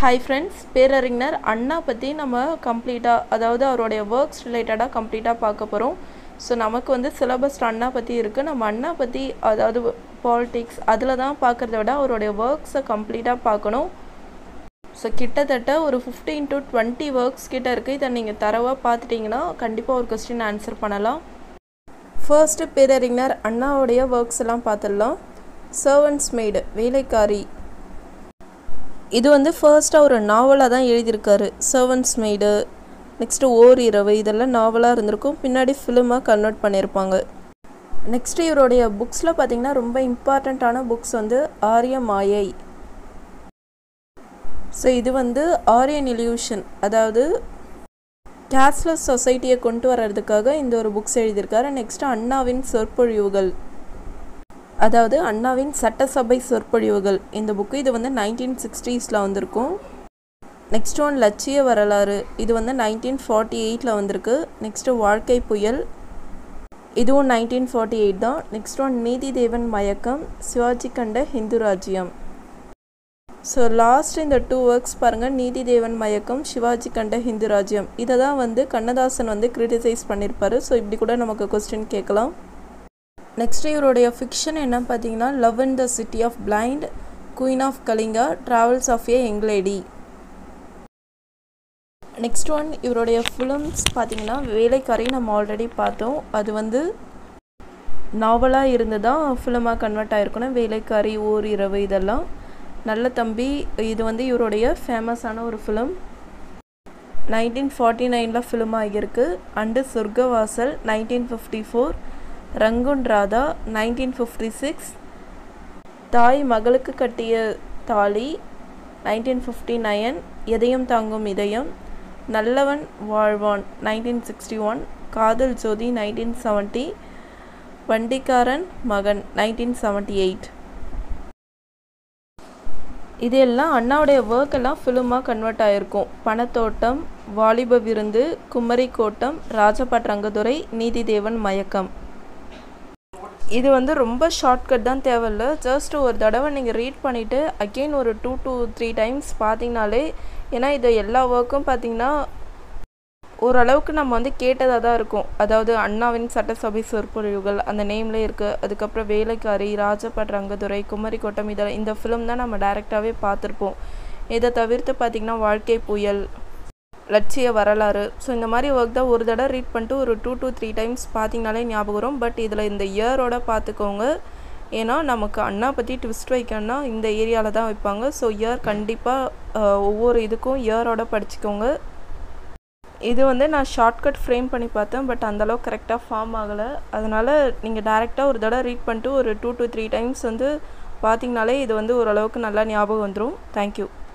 hi friends பேரறிஞர் அண்ணா பற்றி நம்ம கம்ப்ளீட்டாக அதாவது அவருடைய ஒர்க்ஸ் ரிலேட்டடாக கம்ப்ளீட்டாக பார்க்க போகிறோம் ஸோ நமக்கு வந்து சிலபஸ் அண்ணா பற்றி இருக்குது நம்ம அண்ணா பற்றி அதாவது பாலிட்டிக்ஸ் அதில் தான் பார்க்குறத விட அவருடைய ஒர்க்ஸை கம்ப்ளீட்டாக பார்க்கணும் ஸோ கிட்டத்தட்ட ஒரு ஃபிஃப்டீன் டு டுவெண்ட்டி ஒர்க்ஸ் கிட்ட இருக்குது இதை நீங்கள் தரவாக பார்த்துட்டிங்கன்னா கண்டிப்பாக ஒரு கொஸ்டின் ஆன்சர் பண்ணலாம் ஃபர்ஸ்ட்டு பேரறிஞர் அண்ணாவுடைய ஒர்க்ஸ் எல்லாம் பார்த்துடலாம் சர்வன்ஸ் மேடு வேலைக்காரி இது வந்து ஃபர்ஸ்ட்டாக ஒரு நாவலாக தான் எழுதியிருக்காரு சர்வன்ஸ் மெய்டு நெக்ஸ்ட்டு ஓர் இரவு இதெல்லாம் நாவலாக இருந்திருக்கும் பின்னாடி ஃபிலிமாக கன்வெர்ட் பண்ணியிருப்பாங்க நெக்ஸ்ட்டு இவருடைய புக்ஸில் பார்த்தீங்கன்னா ரொம்ப இம்பார்ட்டண்ட்டான புக்ஸ் வந்து ஆரிய மாயை ஸோ இது வந்து ஆரியன் இல்யூஷன் அதாவது கேஸ்லெஸ் சொசைட்டியை கொண்டு வர்றதுக்காக இந்த ஒரு புக்ஸ் எழுதியிருக்காரு நெக்ஸ்ட்டு அண்ணாவின் சொற்பொழிவுகள் அதாவது அண்ணாவின் சட்டசபை சொற்பொழிவுகள் இந்த புக்கு இது வந்து நைன்டீன் சிக்ஸ்டீஸில் வந்திருக்கும் நெக்ஸ்ட் ஒன் லட்சிய வரலாறு இது வந்து நைன்டீன் ஃபார்ட்டி எயிட்டில் வந்திருக்கு நெக்ஸ்ட்டு வாழ்க்கை புயல் இதுவும் நைன்டீன் ஃபார்ட்டி எயிட் தான் next one Neethi Devan Mayakkam Sivaji Kanda Hindu Rajyam so last இந்த டூ ஒர்க்ஸ் பாருங்கள் நீதி தேவன் மயக்கம் சிவாஜி கண்ட ஹிந்து ராஜ்யம் இதை தான் வந்து கண்ணதாசன் வந்து கிரிட்டிசைஸ் பண்ணியிருப்பாரு ஸோ இப்படி கூட நமக்கு கொஸ்டின் கேட்கலாம் நெக்ஸ்ட் இவருடைய ஃபிக்ஷன் என்ன பார்த்தீங்கன்னா love in the city of blind queen of Kalinga travels of a young lady next one இவருடைய ஃபிலிம்ஸ் பார்த்தீங்கன்னா வேலைக்காரி நம்ம ஆல்ரெடி பார்த்தோம் அது வந்து நாவலாக இருந்து தான் ஃபிலிமாக கன்வெர்ட் ஆகிருக்கணும் வேலைக்காரி ஓர் இரவு இதெல்லாம் நல்ல தம்பி இது வந்து இவருடைய ஃபேமஸான ஒரு ஃபிலிம் நைன்டீன் ஃபார்ட்டி நைனில் ஃபிலிம் ஆகியிருக்கு and Sorgavasal nineteen fifty four Rangoon Radha nineteen fifty six Thai Magalukku கட்டிய தாலி நைன்டீன் ஃபிஃப்டி நயன் இதயம் தாங்கும் இதயம் நல்லவன் வாழ்வான் நைன்டீன் சிக்ஸ்டி ஒன் காதல் ஜோதி நைன்டீன் செவன்ட்டி வண்டிக்காரன் மகன் நைன்டீன் செவன்ட்டி எயிட் இது எல்லாம் அண்ணாவுடைய ஒர்க் எல்லாம் ஃபிலிமாக கன்வெர்ட் ஆகிருக்கும் பணத்தோட்டம் வாலிப விருந்து குமரி கோட்டம் ராஜபாட் ரங்கதுரை நீதிதேவன் மயக்கம் இது வந்து ரொம்ப ஷார்ட்கட் தான் தேவையில்ல ஜஸ்ட் ஒரு தடவை நீங்கள் ரீட் பண்ணிவிட்டு அகெயின் ஒரு டூ டூ த்ரீ டைம்ஸ் பார்த்தீங்கனாலே ஏன்னா இது எல்லா ஒர்க்கும் பார்த்தீங்கன்னா ஓரளவுக்கு நம்ம வந்து கேட்டதாக தான் இருக்கும் அதாவது அண்ணாவின் சட்டசபை சொற்பொழிவுகள் அந்த நேம்லேயே இருக்குது அதுக்கப்புறம் வேலைக்காரி ராஜபட் ரங்கதுரை குமரி கோட்டம் இதெல்லாம் இந்த ஃபிலிம் தான் நம்ம டைரெக்டாகவே பார்த்துருப்போம் இதை தவிர்த்து பார்த்திங்கன்னா வாழ்க்கை புயல் லட்சிய வரலாறு ஸோ இந்த மாதிரி ஒர்க் தான் ஒரு தடவை ரீட் பண்ணிட்டு ஒரு டூ டூ த்ரீ டைம்ஸ் பார்த்தீங்கனாலே ஞாபகம் வரும் பட் இதில் இந்த இயரோட பார்த்துக்கோங்க ஏன்னா நமக்கு அண்ணா பற்றி ட்விஸ்ட் வைக்கணும்னா இந்த ஏரியாவில் தான் வைப்பாங்க ஸோ இயர் கண்டிப்பாக ஒவ்வொரு இதுக்கும் இயரோட படிச்சுக்கோங்க இது வந்து நான் ஷார்ட்கட் ஃப்ரேம் பண்ணி பார்த்தேன் பட் அந்தளவுக்கு கரெக்டாக ஃபார்ம் ஆகலை அதனால் நீங்கள் டேரெக்டாக ஒரு தடவை ரீட் பண்ணிட்டு ஒரு டூ டு த்ரீ டைம்ஸ் வந்து பார்த்தீங்கனாலே இது வந்து ஓரளவுக்கு நல்லா ஞாபகம் வந்துடும் தேங்க்யூ